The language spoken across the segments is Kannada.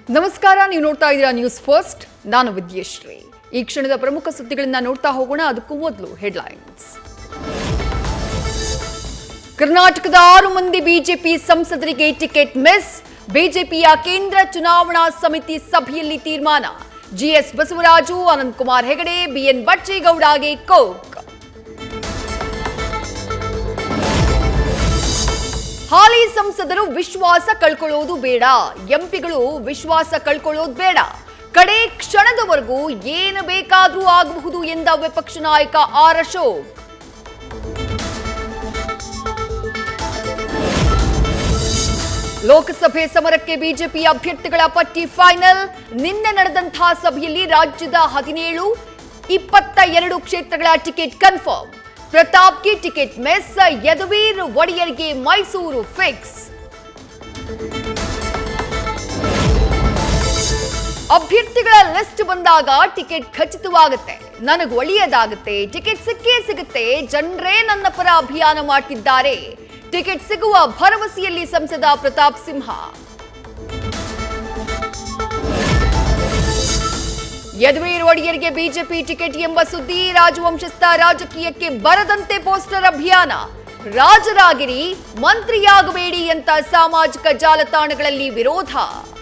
ನಮಸ್ಕಾರ ನೀವು ನೋಡ್ತಾ ಇದ್ದೀರಾ ನ್ಯೂಸ್ ಫಸ್ಟ್ ನಾನು ವಿದ್ಯಶ್ರೀ ಈ ಕ್ಷಣದ ಪ್ರಮುಖ ಸುದ್ದಿಗಳನ್ನ ನೋಡ್ತಾ ಹೋಗೋಣ ಅದಕ್ಕೂ ಮೊದಲು ಹೆಡ್ಲೈನ್ಸ್ ಕರ್ನಾಟಕದ ಆರು ಮಂದಿ ಬಿಜೆಪಿ ಸಂಸದರಿಗೆ ಟಿಕೆಟ್ ಮಿಸ್ ಬಿಜೆಪಿಯ ಕೇಂದ್ರ ಚುನಾವಣಾ ಸಮಿತಿ ಸಭೆಯಲ್ಲಿ ತೀರ್ಮಾನ ಜಿಎಸ್ ಬಸವರಾಜು ಅನಂತಕುಮಾರ್ ಹೆಗಡೆ ಬಿಎನ್ ಬಚ್ಚೇಗೌಡಗೆ ಕೋಕ್ ಹಾಲಿ ಸಂಸದರು ವಿಶ್ವಾಸ ಕಳ್ಕೊಳ್ಳೋದು ಬೇಡ ಎಂಪಿಗಳು ವಿಶ್ವಾಸ ಕಳ್ಕೊಳ್ಳೋದು ಬೇಡ ಕಡೆ ಕ್ಷಣದವರೆಗೂ ಏನು ಬೇಕಾದ್ರೂ ಆಗಬಹುದು ಎಂದ ವಿಪಕ್ಷ ನಾಯಕ ಆರ್ ಅಶೋಕ್ ಲೋಕಸಭೆ ಸಮರಕ್ಕೆ ಬಿಜೆಪಿ ಅಭ್ಯರ್ಥಿಗಳ ಪಟ್ಟಿ ಫೈನಲ್ ನಿನ್ನೆ ನಡೆದಂತಹ ಸಭೆಯಲ್ಲಿ ರಾಜ್ಯದ ಹದಿನೇಳು ಇಪ್ಪತ್ತ ಎರಡು ಕ್ಷೇತ್ರಗಳ ಟಿಕೆಟ್ ಕನ್ಫರ್ಮ್ ಪ್ರತಾಪ್ಗೆ ಟಿಕೆಟ್ ಮಿಸ್ ಯದುವೀರ್ ಒಡೆಯರ್ಗೆ ಮೈಸೂರು ಫಿಕ್ಸ್ ಅಭ್ಯರ್ಥಿಗಳ ಲಿಸ್ಟ್ ಬಂದಾಗ ಟಿಕೆಟ್ ಖಚಿತವಾಗುತ್ತೆ ನನಗೆ ಒಳ್ಳೆಯದಾಗುತ್ತೆ ಟಿಕೆಟ್ ಸಿಕ್ಕೇ ಸಿಗುತ್ತೆ ಜನರೇ ನನ್ನ ಪರ ಅಭಿಯಾನ ಮಾಡ್ತಿದ್ದಾರೆ ಟಿಕೆಟ್ ಸಿಗುವ ಭರವಸೆಯಲ್ಲಿ ಸಂಸದ ಪ್ರತಾಪ್ ಸಿಂಹ ಯದುವೀರ್ ಒಡೆಯರ್ಗೆ ಬಿಜೆಪಿ ಟಿಕೆಟ್ ಎಂಬ ಸುದ್ದಿ ರಾಜವಂಶಸ್ಥ ರಾಜಕೀಯಕ್ಕೆ ಬರದಂತೆ ಪೋಸ್ಟರ್ ಅಭಿಯಾನ ರಾಜರಾಗಿರಿ ಮಂತ್ರಿಯಾಗಬೇಡಿ ಅಂತ ಸಾಮಾಜಿಕ ಜಾಲತಾಣಗಳಲ್ಲಿ ವಿರೋಧ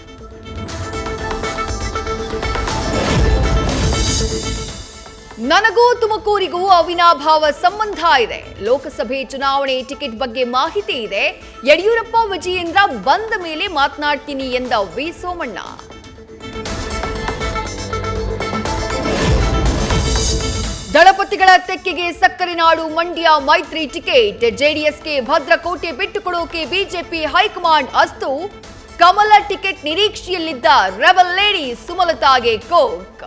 ನನಗೂ ತುಮಕೂರಿಗೂ ಅವಿನಾಭಾವ ಸಂಬಂಧ ಇದೆ ಲೋಕಸಭೆ ಚುನಾವಣೆ ಟಿಕೆಟ್ ಬಗ್ಗೆ ಮಾಹಿತಿ ಇದೆ ಯಡಿಯೂರಪ್ಪ ವಿಜಯೇಂದ್ರ ಬಂದ ಮೇಲೆ ಮಾತನಾಡ್ತೀನಿ ಎಂದ ವಿ ಸೋಮಣ್ಣ ದಳಪತಿಗಳ ತೆಕ್ಕೆಗೆ ಸಕ್ಕರೆ ನಾಡು ಮಂಡ್ಯ ಮೈತ್ರಿ ಟಿಕೆಟ್ ಜೆಡಿಎಸ್ಗೆ ಭದ್ರಕೋಟೆ ಬಿಟ್ಟುಕೊಡೋಕೆ ಬಿಜೆಪಿ ಹೈಕಮಾಂಡ್ ಅಸ್ತು ಕಮಲ ಟಿಕೆಟ್ ನಿರೀಕ್ಷೆಯಲ್ಲಿದ್ದ ರೆಬಲ್ ಲೇಡಿ ಸುಮಲತಾಗೆ ಕೋಕ್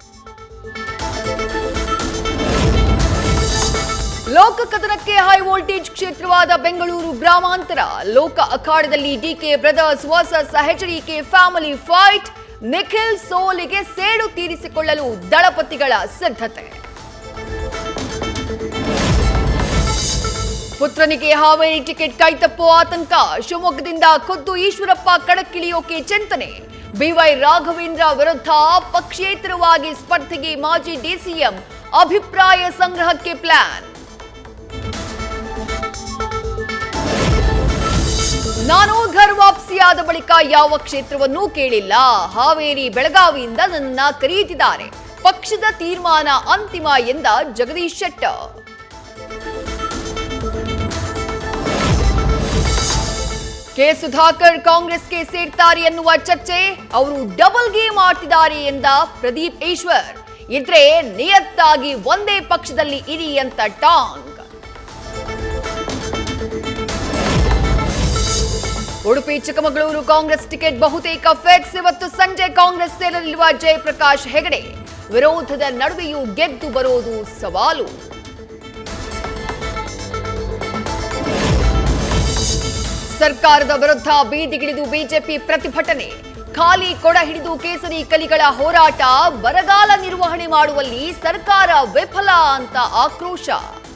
ಲೋಕ ಕದನಕ್ಕೆ ಹೈ ವೋಲ್ಟೇಜ್ ಕ್ಷೇತ್ರವಾದ ಬೆಂಗಳೂರು ಗ್ರಾಮಾಂತರ ಲೋಕ ಅಖಾಡದಲ್ಲಿ DK brothers versus HDK family fight Nikhil ಸೋಲಿಗೆ ಸೇಡು ತೀರಿಸಿಕೊಳ್ಳಲು ದಳಪತಿಗಳ ಸಿದ್ಧತೆ ಪುತ್ರನಿಗೆ ಹಾವೇರಿ ಟಿಕೆಟ್ ಕೈತಪ್ಪೋ ಆತಂಕ ಶಿವಮೊಗ್ಗದಿಂದ ಖುದ್ದು ಈಶ್ವರಪ್ಪ ಕಣಕ್ಕಿಳಿಯೋಕೆ ಚಿಂತನೆ ಬಿವೈ ರಾಘವೇಂದ್ರ ವಿರುದ್ಧ ಪಕ್ಷೇತರವಾಗಿ ಸ್ಪರ್ಧೆಗೆ ಮಾಜಿ ಡಿಸಿಎಂ ಅಭಿಪ್ರಾಯ ಸಂಗ್ರಹಕ್ಕೆ ಪ್ಲಾನ್ ನಾನು ಘರ್ ವಾಪಸಿಯಾದ ಬಳಿಕ ಯಾವ ಕ್ಷೇತ್ರವನ್ನೂ ಕೇಳಿಲ್ಲ ಹಾವೇರಿ ಬೆಳಗಾವಿಯಿಂದ ನನ್ನ ಕರೆಯುತ್ತಿದ್ದಾರೆ ಪಕ್ಷದ ತೀರ್ಮಾನ ಅಂತಿಮ ಎಂದ ಜಗದೀಶ್ ಶೆಟ್ಟರ್ ಕೆ ಸುಧಾಕರ್ ಕಾಂಗ್ರೆಸ್ಗೆ ಸೇರ್ತಾರೆ ಎನ್ನುವ ಚರ್ಚೆ ಅವರು ಡಬಲ್ ಗೇಮ್ ಆಡ್ತಿದ್ದಾರೆ ಎಂದ ಪ್ರದೀಪ್ ಈಶ್ವರ್ ಇದ್ರೆ ನಿಯತ್ತಾಗಿ ಒಂದೇ ಪಕ್ಷದಲ್ಲಿ ಇರಿ ಅಂತ ಟಾಂಗ್ ಉಡುಪಿ ಚಿಕ್ಕಮಗಳೂರು ಕಾಂಗ್ರೆಸ್ ಟಿಕೆಟ್ ಬಹುತೇಕ ಫಿಕ್ಸ್ ಇವತ್ತು ಸಂಜೆ ಕಾಂಗ್ರೆಸ್ ಸೇರಲಿರುವ ಜಯಪ್ರಕಾಶ್ ಹೆಗಡೆ ವಿರೋಧದ ನಡುವೆಯೂ ಗೆದ್ದು ಬರೋದು ಸವಾಲು ಸರ್ಕಾರದ ವಿರುದ್ಧ ಬೀದಿಗಿಳಿದು ಬಿಜೆಪಿ ಪ್ರತಿಭಟನೆ ಖಾಲಿ ಕೊಡ ಹಿಡಿದು ಕೇಸರಿ ಕಲಿಗಳ ಹೋರಾಟ ಬರಗಾಲ ನಿರ್ವಹಣೆ ಮಾಡುವಲ್ಲಿ ಸರ್ಕಾರ ವಿಫಲ ಅಂತ ಆಕ್ರೋಶ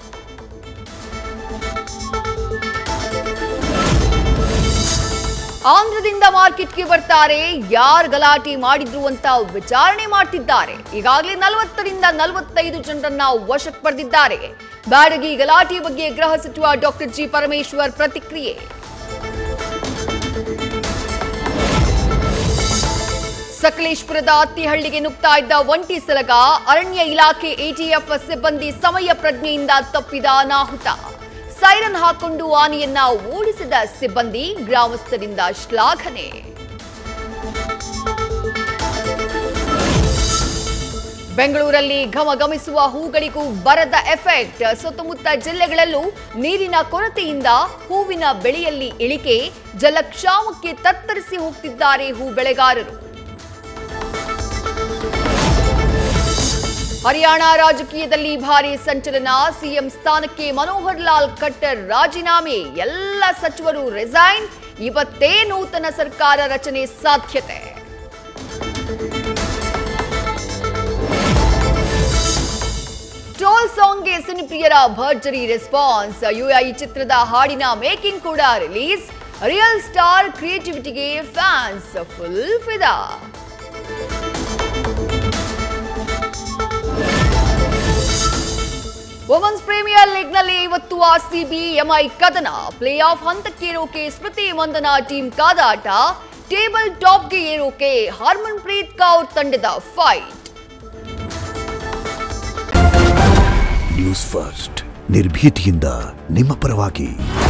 ಆಂಧ್ರದಿಂದ ಮಾರ್ಕೆಟ್ಗೆ ಬರ್ತಾರೆ ಯಾರ್ ಗಲಾಟೆ ಮಾಡಿದ್ರು ಅಂತ ವಿಚಾರಣೆ ಮಾಡ್ತಿದ್ದಾರೆ ಈಗಾಗಲೇ ನಲವತ್ತರಿಂದ ನಲವತ್ತೈದು ಜನರನ್ನ ವಶಕ್ಕೆ ಪಡೆದಿದ್ದಾರೆ ಬ್ಯಾಡಗಿ ಗಲಾಟೆ ಬಗ್ಗೆ ಗೃಹ ಸಚಿವ ಡಾಕ್ಟರ್ ಜಿ ಪರಮೇಶ್ವರ್ ಪ್ರತಿಕ್ರಿಯೆ ಸಕಲೇಶ್ಪುರದ ಅತ್ತಿಹಳ್ಳಿಗೆ ನುಗ್ತಾ ಇದ್ದ ಒಂಟಿ ಸಲಗ ಅರಣ್ಯ ಇಲಾಖೆ ಎಟಿಎಫ್ ಸಿಬ್ಬಂದಿ ಸಮಯ ಪ್ರಜ್ಞೆಯಿಂದ ತಪ್ಪಿದ ಅನಾಹುತ ಸೈರನ್ ಹಾಕೊಂಡು ಆನೆಯನ್ನ ಓಡಿಸಿದ ಸಿಬ್ಬಂದಿ ಗ್ರಾಮಸ್ಥರಿಂದ ಶ್ಲಾಘನೆ ಬೆಂಗಳೂರಲ್ಲಿ ಘಮಘಮಿಸುವ ಹೂಗಳಿಗೂ ಬರದ ಎಫೆಕ್ಟ್ ಸುತ್ತಮುತ್ತ ಜಿಲ್ಲೆಗಳಲ್ಲೂ ನೀರಿನ ಕೊರತೆಯಿಂದ ಹೂವಿನ ಬೆಳೆಯಲ್ಲಿ ಇಳಿಕೆ ಜಲಕ್ಷಾಮಕ್ಕೆ ತತ್ತರಿಸಿ ಹೋಗ್ತಿದ್ದಾರೆ ಹೂ ಬೆಳೆಗಾರರು ಹರಿಯಾಣ ರಾಜಕೀಯದಲ್ಲಿ ಭಾರಿ ಸಂಚಲನ ಸಿಎಂ ಸ್ಥಾನಕ್ಕೆ ಮನೋಹರ್ ಲಾಲ್ ಖಟ್ಟರ್ ರಾಜೀನಾಮೆ ಎಲ್ಲ ಸಚಿವರು ರಿಸೈನ್ ಇವತ್ತೇ ನೂತನ ಸರ್ಕಾರ ರಚನೆ ಸಾಧ್ಯತೆ ಟ್ರೋಲ್ ಸಾಂಗ್ಗೆ ಸಿನಿಪ್ರಿಯರ ಭರ್ಜರಿ ರೆಸ್ಪಾನ್ಸ್ ಯುಐ ಚಿತ್ರದ ಹಾಡಿನ ಮೇಕಿಂಗ್ ಕೂಡ ರಿಲೀಸ್ ರಿಯಲ್ ಸ್ಟಾರ್ ಕ್ರಿಯೇಟಿವಿಟಿಗೆ ಫ್ಯಾನ್ಸ್ ಫುಲ್ ಫಿದಾ ವುಮನ್ಸ್ ಪ್ರೀಮಿಯರ್ ಲೀಗ್ನಲ್ಲಿ ಇವತ್ತು ಆರ್ಸಿಬಿ ಎಂಐ ಕದನ ಪ್ಲೇ ಆಫ್ ಹಂತಕ್ಕೇರೋಕೆ ಸ್ಮೃತಿ ಮಂದನ ಟೀಮ್ ಕಾದಾಟ ಟೇಬಲ್ ಟಾಪ್ಗೆ ಏರೋಕೆ ಹರ್ಮನ್ ಪ್ರೀತ್ ಕೌರ್ ತಂಡದ ಫೈಟ್ ನ್ಯೂಸ್ ಫಸ್ಟ್ ನಿರ್ಭೀತಿಯಿಂದ ನಿಮ್ಮ ಪರವಾಗಿ